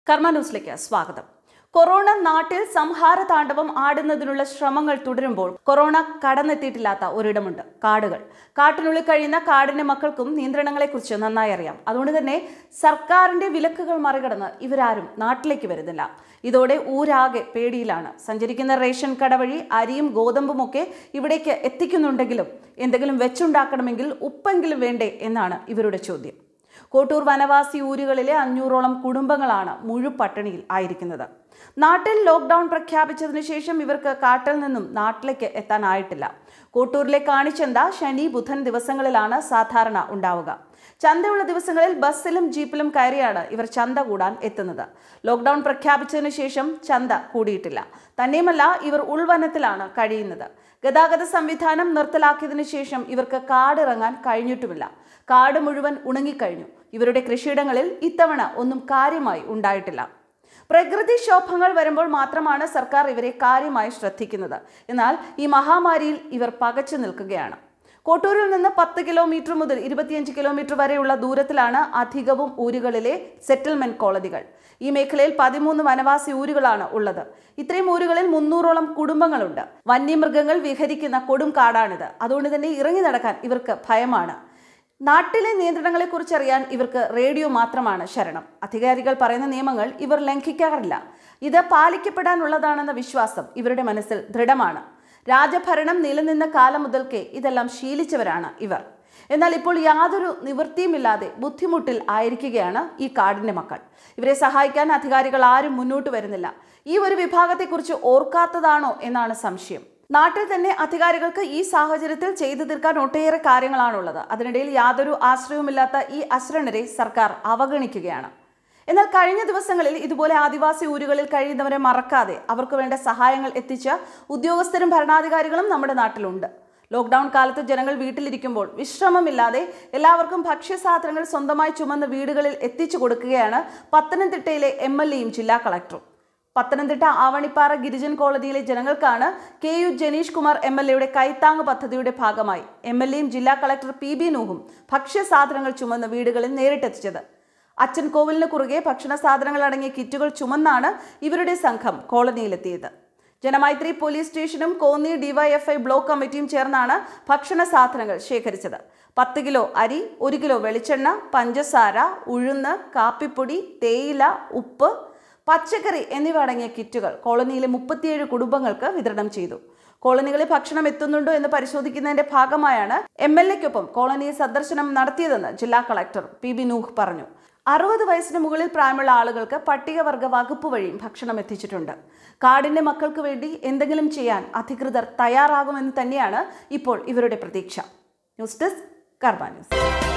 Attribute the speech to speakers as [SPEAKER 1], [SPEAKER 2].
[SPEAKER 1] കർമ്മ ന്യൂസിലേക്ക് സ്വാഗതം കൊറോണ നാട്ടിൽ സംഹാര താണ്ഡവം ആടുന്നതിനുള്ള ശ്രമങ്ങൾ തുടരുമ്പോൾ കൊറോണ കടന്നെത്തിയിട്ടില്ലാത്ത ഒരിടമുണ്ട് കാടുകൾ കാട്ടിനുള്ളിൽ കഴിയുന്ന കാടിന്റെ മക്കൾക്കും നിയന്ത്രണങ്ങളെക്കുറിച്ച് നന്നായി അറിയാം അതുകൊണ്ട് തന്നെ സർക്കാരിന്റെ വിലക്കുകൾ മറികടന്ന് ഇവരാരും നാട്ടിലേക്ക് വരുന്നില്ല ഇതോടെ ഊരാകെ പേടിയിലാണ് സഞ്ചരിക്കുന്ന റേഷൻ കട വഴി അരിയും ഗോതമ്പും ഒക്കെ ഇവിടേക്ക് എത്തിക്കുന്നുണ്ടെങ്കിലും എന്തെങ്കിലും വെച്ചുണ്ടാക്കണമെങ്കിൽ ഉപ്പെങ്കിലും വേണ്ടേ എന്നാണ് ഇവരുടെ ചോദ്യം കോട്ടൂർ വനവാസി ഊരുകളിലെ അഞ്ഞൂറോളം കുടുംബങ്ങളാണ് മുഴുപട്ടിണിയിൽ ആയിരിക്കുന്നത് നാട്ടിൽ ലോക്ക്ഡൌൺ പ്രഖ്യാപിച്ചതിന് ശേഷം ഇവർക്ക് കാട്ടിൽ നിന്നും നാട്ടിലേക്ക് എത്താനായിട്ടില്ല കോട്ടൂരിലെ കാണിച്ചന്ത ശനി ബുധൻ ദിവസങ്ങളിലാണ് സാധാരണ ഉണ്ടാവുക ചന്തയുള്ള ദിവസങ്ങളിൽ ബസ്സിലും ജീപ്പിലും കയറിയാണ് ഇവർ ചന്ത കൂടാൻ എത്തുന്നത് ലോക്ക്ഡൌൺ പ്രഖ്യാപിച്ചതിന് ശേഷം ചന്ത കൂടിയിട്ടില്ല തന്നെയുമല്ല ഇവർ ഉൾവനത്തിലാണ് കഴിയുന്നത് ഗതാഗത സംവിധാനം നിർത്തലാക്കിയതിനു ശേഷം ഇവർക്ക് കാടിറങ്ങാൻ കഴിഞ്ഞിട്ടുമില്ല കാട് മുഴുവൻ ഉണങ്ങിക്കഴിഞ്ഞു ഇവരുടെ കൃഷിയിടങ്ങളിൽ ഇത്തവണ ഒന്നും കാര്യമായി ഉണ്ടായിട്ടില്ല പ്രകൃതിക്ഷോഭങ്ങൾ വരുമ്പോൾ മാത്രമാണ് സർക്കാർ ഇവരെ കാര്യമായി ശ്രദ്ധിക്കുന്നത് എന്നാൽ ഈ മഹാമാരിയിൽ ഇവർ പകച്ചു നിൽക്കുകയാണ് കോട്ടൂരിൽ നിന്ന് പത്ത് കിലോമീറ്റർ മുതൽ ഇരുപത്തിയഞ്ച് കിലോമീറ്റർ വരെയുള്ള ദൂരത്തിലാണ് അധികവും ഊരുകളിലെ സെറ്റിൽമെന്റ് കോളനികൾ ഈ മേഖലയിൽ പതിമൂന്ന് വനവാസി ഊരുകളാണ് ഉള്ളത് ഇത്രയും ഊരുകളിൽ മുന്നൂറോളം കുടുംബങ്ങളുണ്ട് വന്യമൃഗങ്ങൾ വിഹരിക്കുന്ന കൊടും കാടാണിത് അതുകൊണ്ട് തന്നെ ഇറങ്ങി നടക്കാൻ ഇവർക്ക് ഭയമാണ് നാട്ടിലെ നിയന്ത്രണങ്ങളെക്കുറിച്ച് അറിയാൻ ഇവർക്ക് റേഡിയോ മാത്രമാണ് ശരണം അധികാരികൾ പറയുന്ന നിയമങ്ങൾ ഇവർ ലംഘിക്കാറില്ല ഇത് പാലിക്കപ്പെടാനുള്ളതാണെന്ന വിശ്വാസം ഇവരുടെ മനസ്സിൽ ദൃഢമാണ് രാജഭരണം നിലനിന്ന കാലം മുതൽക്കേ ഇതെല്ലാം ശീലിച്ചവരാണ് ഇവർ എന്നാൽ ഇപ്പോൾ യാതൊരു നിവൃത്തിയുമില്ലാതെ ബുദ്ധിമുട്ടിൽ ആയിരിക്കുകയാണ് ഈ കാടിന്റെ മക്കൾ ഇവരെ സഹായിക്കാൻ അധികാരികൾ ആരും മുന്നോട്ട് വരുന്നില്ല ഈ ഒരു വിഭാഗത്തെക്കുറിച്ച് ഓർക്കാത്തതാണോ എന്നാണ് സംശയം നാട്ടിൽ തന്നെ അധികാരികൾക്ക് ഈ സാഹചര്യത്തിൽ ചെയ്തു തീർക്കാൻ ഒട്ടേറെ കാര്യങ്ങളാണുള്ളത് അതിനിടയിൽ യാതൊരു ആശ്രയവുമില്ലാത്ത ഈ അശ്രണരെ സർക്കാർ അവഗണിക്കുകയാണ് എന്നാൽ കഴിഞ്ഞ ദിവസങ്ങളിൽ ഇതുപോലെ ആദിവാസി ഊരുകളിൽ കഴിയുന്നവരെ മറക്കാതെ അവർക്ക് വേണ്ട സഹായങ്ങൾ എത്തിച്ച ഉദ്യോഗസ്ഥരും ഭരണാധികാരികളും നമ്മുടെ നാട്ടിലുണ്ട് ലോക്ക്ഡൌൺ കാലത്ത് ജനങ്ങൾ വീട്ടിലിരിക്കുമ്പോൾ വിശ്രമമില്ലാതെ എല്ലാവർക്കും ഭക്ഷ്യസാധനങ്ങൾ സ്വന്തമായി ചുമന്ന് വീടുകളിൽ എത്തിച്ചു കൊടുക്കുകയാണ് പത്തനംതിട്ടയിലെ എം എൽ എയും ജില്ലാ കളക്ടറും പത്തനംതിട്ട ആവണിപ്പാറ ഗിരിജൻ കോളനിയിലെ ജനങ്ങൾക്കാണ് K U Jenish Kumar M L എയുടെ കൈത്താങ് പദ്ധതിയുടെ ഭാഗമായി എം എൽ എയും ജില്ലാ കളക്ടർ പി ബി നൂഹും ഭക്ഷ്യസാധനങ്ങൾ ചുമന്ന് വീടുകളിൽ നേരിട്ടെത്തിച്ചത് അച്ഛൻ കോവിലിന് കുറുകെ ഭക്ഷണ സാധനങ്ങൾ അടങ്ങിയ കിറ്റുകൾ ചുമന്നാണ് ഇവരുടെ സംഘം കോളനിയിലെത്തിയത് ജനമൈത്രി പോലീസ് സ്റ്റേഷനും കോന്നി ഡിവൈഎഫ്ഐ ബ്ലോക്ക് കമ്മിറ്റിയും ചേർന്നാണ് ഭക്ഷണ സാധനങ്ങൾ ശേഖരിച്ചത് പത്ത് കിലോ അരി ഒരു കിലോ വെളിച്ചെണ്ണ പഞ്ചസാര ഉഴുന്ന് കാപ്പിപ്പൊടി തേയില ഉപ്പ് പച്ചക്കറി എന്നിവ അടങ്ങിയ കിറ്റുകൾ കോളനിയിലെ മുപ്പത്തിയേഴ് കുടുംബങ്ങൾക്ക് വിതരണം ചെയ്തു കോളനികളിൽ ഭക്ഷണം എത്തുന്നുണ്ടോ എന്ന് പരിശോധിക്കുന്നതിന്റെ ഭാഗമായാണ് എം എൽ എക്കൊപ്പം കോളനി സന്ദർശനം നടത്തിയതെന്ന് ജില്ലാ കളക്ടർ പി ബി നൂഹ് പറഞ്ഞു അറുപത് വയസ്സിന് മുകളിൽ പ്രായമുള്ള ആളുകൾക്ക് പട്ടികവർഗ വകുപ്പ് വഴിയും ഭക്ഷണം എത്തിച്ചിട്ടുണ്ട് കാടിന്റെ മക്കൾക്ക് വേണ്ടി എന്തെങ്കിലും ചെയ്യാൻ അധികൃതർ തയ്യാറാകുമെന്ന് തന്നെയാണ് ഇപ്പോൾ ഇവരുടെ പ്രതീക്ഷ ന്യൂസ് ഡെസ്ക് കർമ്മ ന്യൂസ്